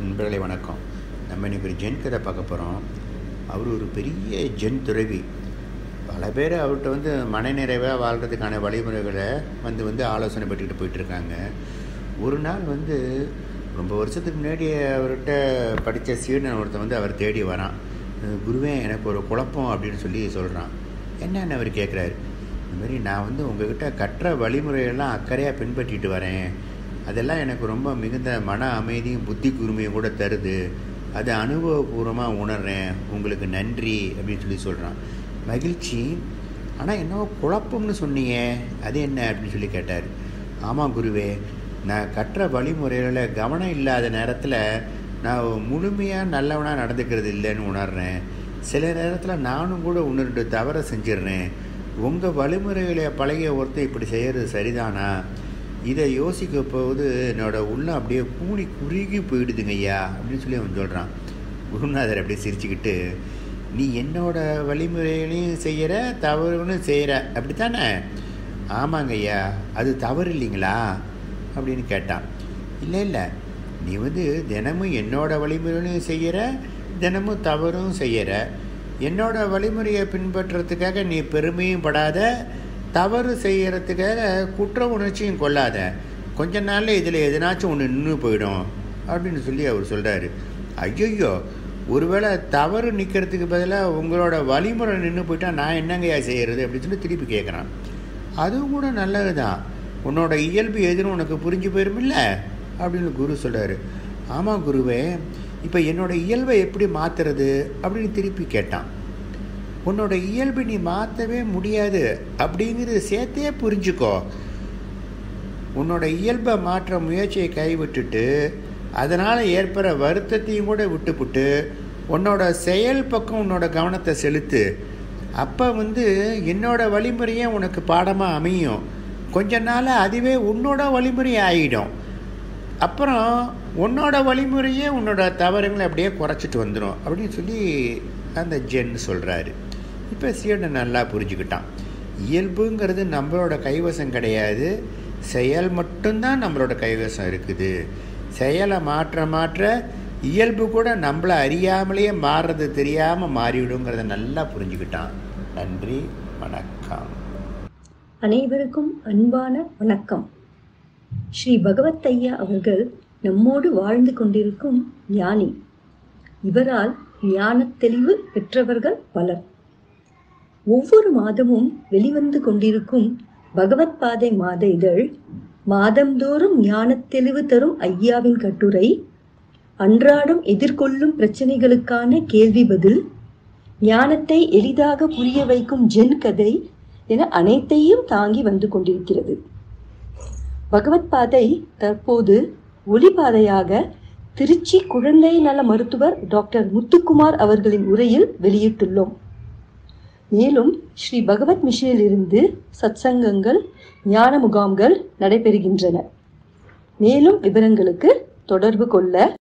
நண்பர்களே வணக்கம் நம்ம இன்னைக்கு ஒரு ஜென் கதை பார்க்க போகிறோம் அவர் ஒரு பெரிய ஜென் துறவி பல பேர் அவர்கிட்ட வந்து மனநிறைவாக வாழ்கிறதுக்கான வழிமுறைகளை வந்து வந்து ஆலோசனை பெற்றுக்கிட்டு போயிட்டுருக்காங்க ஒரு நாள் வந்து ரொம்ப வருஷத்துக்கு முன்னாடி அவர்கிட்ட படித்த சீடன் ஒருத்தன் வந்து அவர் தேடி வரான் குருவே எனக்கு ஒரு குழப்பம் அப்படின்னு சொல்லி சொல்கிறான் என்னன்னு அவர் கேட்குறாரு இந்த மாதிரி நான் வந்து உங்ககிட்ட கற்ற வழிமுறையெல்லாம் அக்கறையாக பின்பற்றிட்டு வரேன் அதெல்லாம் எனக்கு ரொம்ப மிகுந்த மன அமைதியும் புத்தி கூர்மையும் கூட தருது அதை அனுபவபூர்வமாக உணர்றேன் உங்களுக்கு நன்றி அப்படின்னு சொல்லி சொல்கிறான் மகிழ்ச்சி ஆனால் என்னவோ குழப்பம்னு சொன்னீங்க அது என்ன அப்படின்னு சொல்லி கேட்டார் ஆமாம் குருவே நான் கற்ற வழிமுறைகளில் கவனம் இல்லாத நேரத்தில் நான் முழுமையாக நல்லவனாக நடந்துக்கிறது இல்லைன்னு உணர்றேன் சில நேரத்தில் நானும் கூட ஒன்று ரெண்டு தவறை செஞ்சிடுறேன் உங்கள் வழிமுறைகளை பழகிய ஒருத்தர் இப்படி செய்கிறது சரிதானா இதை யோசிக்க போது என்னோடய உள்ளம் அப்படியே கூணி குறுகி போயிடுதுங்க ஐயா அப்படின்னு சொல்லி அவன் சொல்கிறான் குருநாதர் அப்படியே சிரிச்சுக்கிட்டு நீ என்னோட வழிமுறைகளையும் செய்கிற தவறுகளும் செய்கிற அப்படி தானே ஆமாங்க ஐயா அது தவறு இல்லைங்களா அப்படின்னு கேட்டான் இல்லை இல்லை நீ வந்து தினமும் என்னோட வழிமுறைகளையும் செய்கிற தினமும் தவறும் செய்கிற என்னோட வழிமுறையை பின்பற்றுறதுக்காக நீ பெருமையும் படாத தவறு செய்கிறதுக்காக குற்ற உணர்ச்சியும் கொள்ளாத கொஞ்ச நாளில் இதில் எதனாச்சும் ஒன்று நின்று போயிடும் அப்படின்னு சொல்லி அவர் சொல்கிறாரு ஐயோ ஒருவேளை தவறு நிற்கிறதுக்கு பதிலாக உங்களோட வழிமுறை நின்று போயிட்டா நான் என்னங்கய்யா செய்கிறது அப்படின்னு சொல்லி திருப்பி கேட்குறான் அதுவும் கூட நல்லது தான் உன்னோட இயல்பு எதுன்னு உனக்கு புரிஞ்சு போயிருமில்ல அப்படின்னு குரு சொல்கிறாரு ஆமாம் குருவே இப்போ என்னோட இயல்பை எப்படி மாற்றுறது அப்படின்னு திருப்பி கேட்டான் உன்னோட இயல்பை நீ மாற்றவே முடியாது அப்படிங்கிறது சேர்த்தே புரிஞ்சுக்கோ உன்னோட இயல்பை மாற்ற முயற்சியை கைவிட்டுட்டு அதனால் ஏற்படுற வருத்தத்தையும் கூட விட்டுப்புட்டு உன்னோட செயல் பக்கம் உன்னோட கவனத்தை செலுத்து அப்போ வந்து என்னோட வழிமுறையே உனக்கு பாடமாக அமையும் கொஞ்ச நாள் அதுவே உன்னோட வழிமுறை ஆகிடும் அப்புறம் உன்னோட வழிமுறையே உன்னோட தவறுங்களை அப்படியே குறைச்சிட்டு வந்துடும் அப்படின்னு சொல்லி அந்த ஜென் சொல்கிறாரு இப்போ சீடன் நல்லா புரிஞ்சுக்கிட்டான் இயல்புங்கிறது நம்மளோட கைவசம் கிடையாது செயல் மட்டும்தான் நம்மளோட கைவசம் இருக்குது செயலை மாற்ற மாற்ற இயல்பு கூட நம்மளை அறியாமலேயே மாறுறது தெரியாமல் மாறிவிடுங்கிறத நல்லா புரிஞ்சுக்கிட்டான் நன்றி வணக்கம் அனைவருக்கும் அன்பான வணக்கம் ஸ்ரீ பகவத் ஐயா அவர்கள் நம்மோடு வாழ்ந்து கொண்டிருக்கும் ஞானி இவரால் ஞானத் தெளிவு பெற்றவர்கள் பலர் ஒவ்வொரு மாதமும் வெளிவந்து கொண்டிருக்கும் பகவத் பாதை மாத இதழ் மாதந்தோறும் ஞானத் தெளிவு தரும் ஐயாவின் கட்டுரை அன்றாடம் எதிர்கொள்ளும் பிரச்சனைகளுக்கான கேள்வி பதில் ஞானத்தை எளிதாக புரிய வைக்கும் ஜென் கதை என அனைத்தையும் தாங்கி வந்து கொண்டிருக்கிறது பகவத் பாதை தற்போது ஒளிபாதையாக திருச்சி குழந்தை நல மருத்துவர் டாக்டர் முத்துக்குமார் அவர்களின் உரையில் வெளியிட்டுள்ளோம் மேலும் ஸ்ரீ பகவத் மிஷனிலிருந்து சத்சங்கங்கள் ஞான முகாம்கள் நடைபெறுகின்றன மேலும் விவரங்களுக்கு தொடர்பு கொள்ள